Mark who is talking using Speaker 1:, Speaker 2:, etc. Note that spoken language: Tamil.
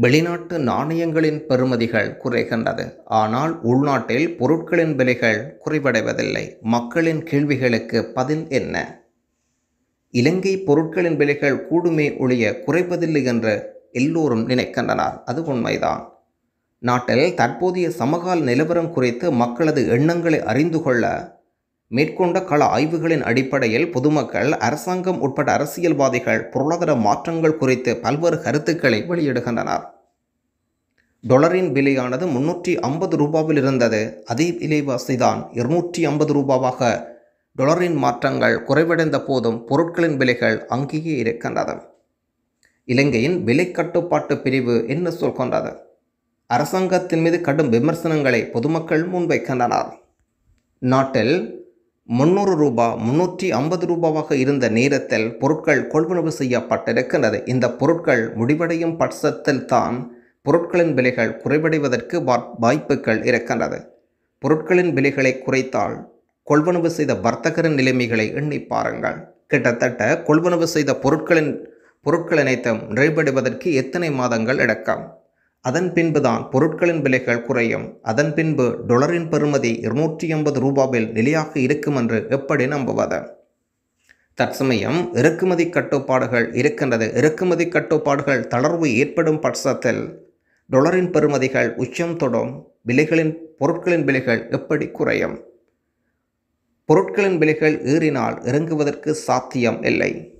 Speaker 1: வெளிநாட்டு நாணயங்களின் பெறுமதிகள் குறைகின்றது ஆனால் உள்நாட்டில் பொருட்களின் விலைகள் குறைவடைவதில்லை மக்களின் கேள்விகளுக்கு பதில் என்ன இலங்கை பொருட்களின் விலைகள் கூடுமே ஒழிய குறைப்பதில்லை என்று எல்லோரும் நினைக்கின்றனர் அது உண்மைதான் நாட்டில் தற்போதைய சமகால நிலவரம் குறித்து மக்களது எண்ணங்களை அறிந்து கொள்ள மேற்கொண்ட கள ஆய்வுகளின் அடிப்படையில் பொதுமக்கள் அரசாங்கம் உட்பட அரசியல்வாதிகள் பொருளாதார மாற்றங்கள் குறித்து பல்வேறு கருத்துக்களை வெளியிடுகின்றனர் டொலரின் விலையானது முன்னூற்றி ஐம்பது ரூபாவில் இருந்தது அதே விலைவாசிதான் இருநூற்றி ஐம்பது ரூபாவாக டொலரின் மாற்றங்கள் குறைவடைந்த போதும் பொருட்களின் விலைகள் அங்கேயே இருக்கின்றது இலங்கையின் விலை கட்டுப்பாட்டு பிரிவு என்ன சொல்கின்றது அரசாங்கத்தின் மீது கடும் விமர்சனங்களை பொதுமக்கள் முன்வைக்கின்றனர் நாட்டில் முன்னூறு ரூபா முன்னூற்றி ஐம்பது ரூபாவாக இருந்த நேரத்தில் பொருட்கள் கொள்வனவு செய்யப்பட்டிருக்கின்றது இந்த பொருட்கள் முடிவடையும் பட்சத்தில் தான் பொருட்களின் விலைகள் குறைவடைவதற்கு வாய்ப்புகள் இருக்கின்றது பொருட்களின் விலைகளை குறைத்தால் கொள்வனவு செய்த வர்த்தகரின் நிலைமைகளை எண்ணி பாருங்கள் கிட்டத்தட்ட கொள்வனவு செய்த பொருட்களின் பொருட்கள் அனைத்தும் நிறைவடைவதற்கு எத்தனை மாதங்கள் எடுக்கும் அதன் பின்புதான் பொருட்களின் விலைகள் குறையும் அதன் பின்பு டொலரின் பெறுமதி இருநூற்றி ஐம்பது ரூபாவில் நிலையாக இருக்கும் என்று எப்படி நம்புவது தற்சமயம் இறக்குமதி கட்டுப்பாடுகள் இருக்கின்றது இறக்குமதி கட்டுப்பாடுகள் தளர்வு ஏற்படும் பட்சத்தில் டொலரின் பெறுமதிகள் உச்சம் தொடும் விலைகளின் பொருட்களின் விலைகள் எப்படி குறையும் பொருட்களின் விலைகள் ஏறினால் இறங்குவதற்கு சாத்தியம் இல்லை